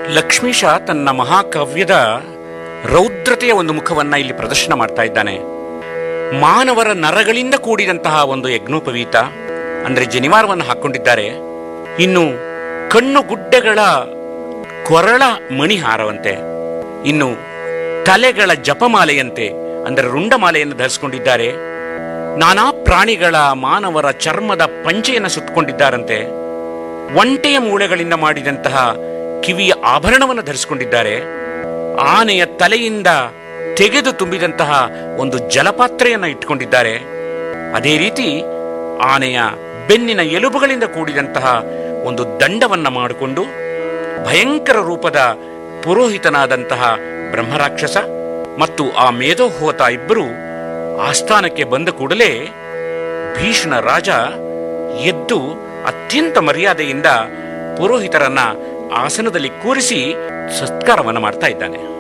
ಲಕ್ಷ್ಮೀಶ ತನ್ನ ಮಹಾಕಾವ್ಯದ ರೌದ್ರತೆಯ ಒಂದು ಮುಖವನ್ನ ಇಲ್ಲಿ ಪ್ರದರ್ಶನ ಮಾಡ್ತಾ ಇದ್ದಾನೆ ಮಾನವರ ನರಗಳಿಂದ ಕೂಡಿದಂತಹ ಒಂದು ಯಜ್ಞೋಪವೀತ ಅಂದ್ರೆ ಜನಿವಾರವನ್ನು ಹಾಕೊಂಡಿದ್ದಾರೆ ಇನ್ನು ಕಣ್ಣು ಗುಡ್ಡೆಗಳ ಕೊರಳ ಮಣಿಹಾರವಂತೆ ಇನ್ನು ತಲೆಗಳ ಜಪಮಾಲೆಯಂತೆ ಅಂದರೆ ರುಂಡಮಾಲೆಯನ್ನು ಧರಿಸಿಕೊಂಡಿದ್ದಾರೆ ನಾನಾ ಪ್ರಾಣಿಗಳ ಮಾನವರ ಚರ್ಮದ ಪಂಚೆಯನ್ನು ಸುತ್ತಕೊಂಡಿದ್ದಾರಂತೆ ಒಂಟೆಯ ಮೂಳೆಗಳಿಂದ ಮಾಡಿದಂತಹ ಕಿವಿಯ ಆಭರಣವನ್ನು ಧರಿಸಿಕೊಂಡಿದ್ದಾರೆ ಆನೆಯ ತಲೆಯಿಂದ ತೆಗೆದು ತುಂಬಿದಂತಹ ಒಂದು ಜಲಪಾತ್ರೆಯನ್ನು ಇಟ್ಕೊಂಡಿದ್ದಾರೆ ಅದೇ ರೀತಿ ಆನೆಯ ಬೆನ್ನಿನ ಎಲುಬುಗಳಿಂದ ಕೂಡಿದಂತಹ ಒಂದು ದಂಡವನ್ನ ಮಾಡಿಕೊಂಡು ಭಯಂಕರ ರೂಪದ ಪುರೋಹಿತನಾದಂತಹ ಬ್ರಹ್ಮರಾಕ್ಷಸ ಮತ್ತು ಆ ಮೇಧೋಹೋತ ಇಬ್ಬರು ಆಸ್ಥಾನಕ್ಕೆ ಬಂದ ಕೂಡಲೇ ಭೀಷಣ ರಾಜ ಎದ್ದು ಅತ್ಯಂತ ಮರ್ಯಾದೆಯಿಂದ ಪುರೋಹಿತರನ್ನ ಆಸನದಲ್ಲಿ ಕೂರಿಸಿ ಸತ್ಕಾರವನ್ನು ಮಾಡ್ತಾ ಇದ್ದಾನೆ